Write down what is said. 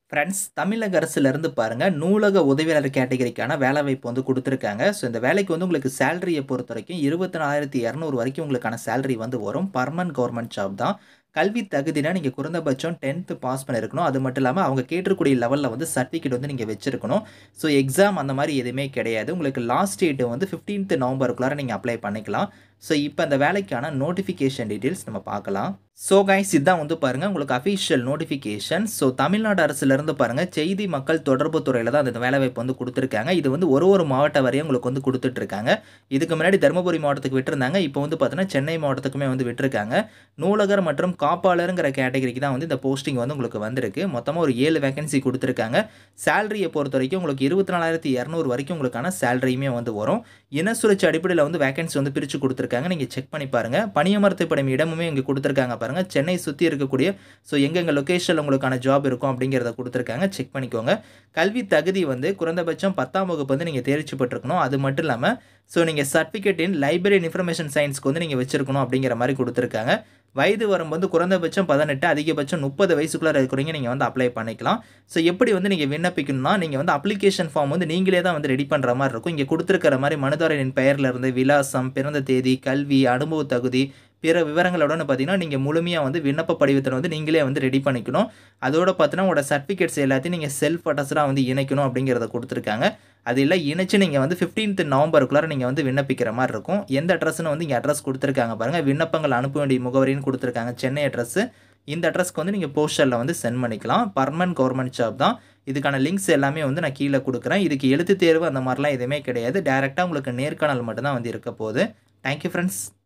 friends தமிழக அரசுலேருந்து பாருங்கள் நூலக உதவியாளர் கேட்டகரிக்கான வேலைவாய்ப்பு வந்து கொடுத்துருக்காங்க ஸோ இந்த வேலைக்கு வந்து உங்களுக்கு சேலரியை பொறுத்த வரைக்கும் இருபத்தி நாலாயிரத்தி இரநூறு வரைக்கும் உங்களுக்கான சேலரி வந்து வரும் பர்மனன்ட் கவர்மெண்ட் ஜாப் தான் கல்வி தகுதினா நீங்கள் குறைந்தபட்சம் டென்த்து பாஸ் பண்ணியிருக்கணும் அது மட்டும் இல்லாமல் அவங்க கேட்டிருக்கூடிய லெவலில் வந்து சர்டிஃபிகேட் வந்து நீங்கள் வச்சிருக்கணும் ஸோ எக்ஸாம் அந்த மாதிரி எதுவுமே கிடையாது உங்களுக்கு லாஸ்ட் டேட் வந்து ஃபிஃப்டீன்த் நவம்பருக்குள்ளார நீங்கள் அப்ளை பண்ணிக்கலாம் ஸோ இப்போ அந்த வேலைக்கான நோட்டிஃபிகேஷன் டீட்டெயில்ஸ் நம்ம பார்க்கலாம் ஸோ கைஸ் இதுதான் வந்து பாருங்கள் உங்களுக்கு அஃபிஷியல் நோட்டிஃபிகேஷன் ஸோ தமிழ்நாடு அரசுலேருந்து பாருங்கள் செய்தி மக்கள் தொடர்பு துறையில் தான் அந்த வேலைவாய்ப்பு வந்து கொடுத்துருக்காங்க இது வந்து ஒரு ஒரு மாவட்ட வரையும் உங்களுக்கு வந்து கொடுத்துட்ருக்காங்க இதுக்கு முன்னாடி தருமபுரி மாவட்டத்துக்கு விட்டுருந்தாங்க இப்போ வந்து பார்த்தீங்கன்னா சென்னை மாவட்டத்துக்குமே வந்து விட்டுருக்காங்க நூலகர் மற்றும் காப்பாளருங்கிற கேட்டகரிக்கு தான் வந்து இந்த போஸ்டிங் வந்து உங்களுக்கு வந்திருக்கு மொத்தமாக ஒரு ஏழு வேகன்சி கொடுத்துருக்காங்க சேலரியை பொறுத்த வரைக்கும் உங்களுக்கு இருபத்தி நாலாயிரத்தி இரநூறு வரைக்கும் உங்களுக்கான சேலரியுமே வந்து வரும் இன சுழற்சி அடிப்படையில் வந்து வேகன்சி வந்து பிரித்து கொடுத்துருக்காங்க நீங்கள் செக் பண்ணி பாருங்கள் பணியமர்த்தப்படும் இடமுமே இங்கே கொடுத்துருக்காங்க பாருங்கள் சென்னை சுற்றி இருக்கக்கூடிய ஸோ எங்கெங்கே லொக்கேஷனில் உங்களுக்கான ஜாப் இருக்கும் அப்படிங்கிறத கொடுத்துருக்காங்க செக் பண்ணிக்கோங்க கல்வி தகுதி வந்து குறைந்தபட்சம் பத்தாம் வகுப்பு வந்து நீங்கள் தேர்ச்சி பெற்றிருக்கணும் அது மட்டும் இல்லாமல் ஸோ நீங்கள் சர்டிஃபிகேட் இன் லைப்ரரி இன்ஃபர்மேஷன் சயின்ஸ்க்கு வந்து நீங்கள் வச்சிருக்கணும் அப்படிங்கிற மாதிரி கொடுத்துருக்காங்க வயது வரும் வந்து குறைந்தபட்சம் பதினெட்டு அதிகபட்சம் முப்பது வயசுக்குள்ளே இருக்கிறவங்க நீங்கள் வந்து அப்ளை பண்ணிக்கலாம் ஸோ எப்படி வந்து நீங்கள் விண்ணப்பிக்கணும்னா நீங்கள் வந்து அப்ளிகேஷன் ஃபார்ம் வந்து நீங்களே தான் வந்து ரெடி பண்ணுற மாதிரி இருக்கும் இங்கே கொடுத்துருக்கிற மாதிரி மனுதாரரின் பெயரில் இருந்து விலாசம் பிறந்த தேதி கல்வி அனுபவ தகுதி பிற விவரங்களோட பார்த்தீங்கன்னா நீங்கள் முழுமையாக வந்து விண்ணப்ப படிவத்தில் வந்து நீங்களே வந்து ரெடி பண்ணிக்கணும் அதோட பார்த்தீங்கன்னா உங்களோட சர்டிஃபிகேட்ஸ் எல்லாத்தையும் நீங்கள் செல்ஃப் அட்டஸ்டாக வந்து இணைக்கணும் அப்படிங்கிறத கொடுத்துருக்காங்க அது எல்லாம் இணைச்சு நீங்கள் வந்து ஃபிஃப்டீன்த் நவம்பருக்குள்ளார நீங்கள் வந்து விண்ணப்பிக்கிற மாதிரி இருக்கும் எந்த அட்ரஸ்னு வந்து இங்கே அட்ரஸ் கொடுத்துருக்காங்க பாருங்கள் விண்ணப்பங்கள் அனுப்ப வேண்டிய முகவரின்னு கொடுத்துருக்காங்க சென்னை அட்ரஸ் இந்த அட்ரஸ்க்கு வந்து நீங்கள் போஸ்டரில் வந்து சென்ட் பண்ணிக்கலாம் பர்மனன்ட் கவர்மெண்ட் ஜாப் தான் இதுக்கான லிங்க்ஸ் எல்லாமே வந்து நான் கீழே கொடுக்குறேன் இதுக்கு எழுத்து தேர்வு அந்த மாதிரிலாம் எதுவுமே கிடையாது டேரெக்டாக உங்களுக்கு நேர்காணல் மட்டும்தான் வந்து இருக்க போகுது தேங்க்யூ ஃப்ரெண்ட்ஸ்